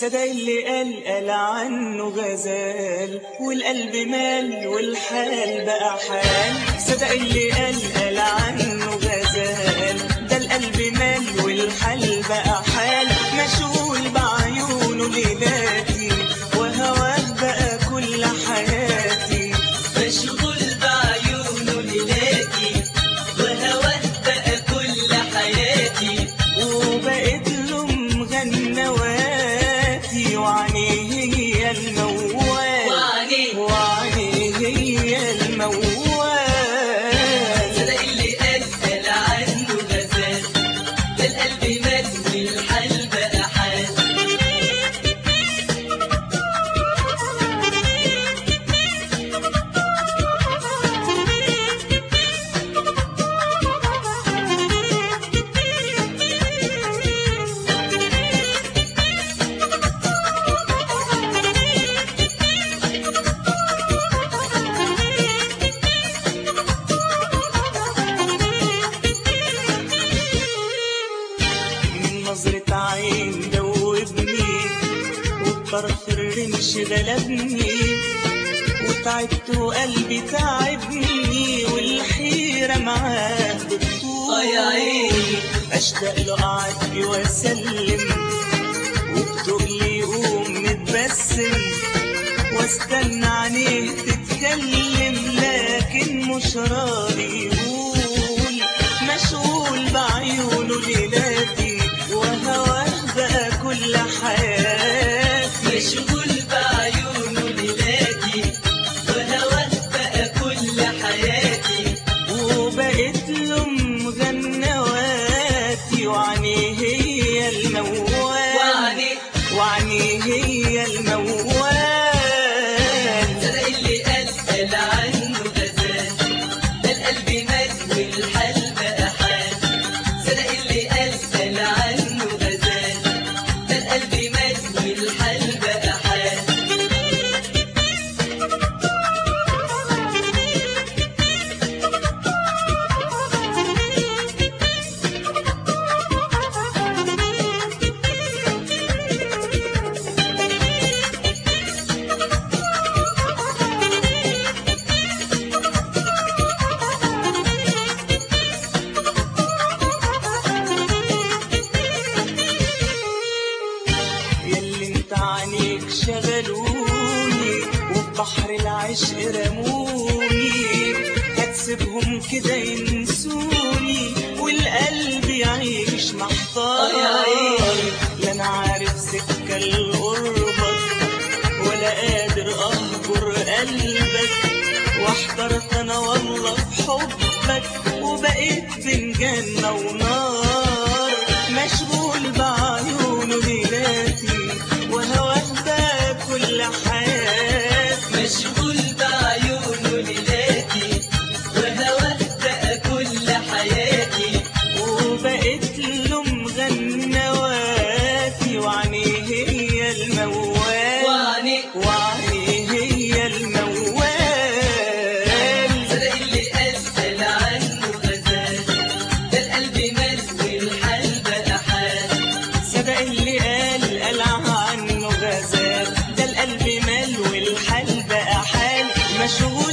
صدق اللي قال قال عنه غزال والقلب مال والحال بقى حال صدق اللي قال قال عنه غزال ده القلب مال والحال بقى حال مشغول بعيونه ليلاتي وهواه بقى كل حياتي مشغول بعيونه ليلاتي وهواه بقى كل حياتي وبقيت له مغنواتي وعينيه هي الموال وعينيه وعينيه هي الموال صدق اللي قال قال عنه غزال ده القلب مات والحال بقى حال من نظرة عين دوبني وبطرف الرمش غلبني وتعبت وقلبي تعبني والحيرة معاه بتطول آه يا عيني. أشتاق له أعدي وأسلم وبتقلي يقوم متبسم واستنى عينيه تتكلم لكن مش راضي يقول مشغول بعيونه ليلاتي وهواه بقى كل حياتي مشغول بعيونه ليلاتي وهواه بقى كل حياتي وبقيت له مغنواتي وعينيه هي الموال وعينيه وعينيه هي الموال صدق اللي قال قال عنه غزال ده القلب مات والحال بقى حال صدق اللي قال قال عنه غزال ده القلب مات والحال بقى حال ياللي انت عنيك شغلوني وبحر العشق رموني هتسيبهم كده ينسوني والقلب يعيش محتار آه يا عيني. لا انا عارف سكة لقربك ولا قادر اهجر قلبك واحترت انا والله في حبك وبقيت بين جنة ونار مشغول بعيونه ليلاتي وهواه بقى كل حياتي مشغول بعيونه ليلاتي وهواه بقى كل حياتي وبقيت له مغنواتي وعينيه هي الموال وعينيه وعينيه هي الموال صدق اللي قال قال عنه غزال ده القلب مات والحال بقى حال صدق اللي قال قال عنه غزال ده القلب مال والحال بقى حال مشغول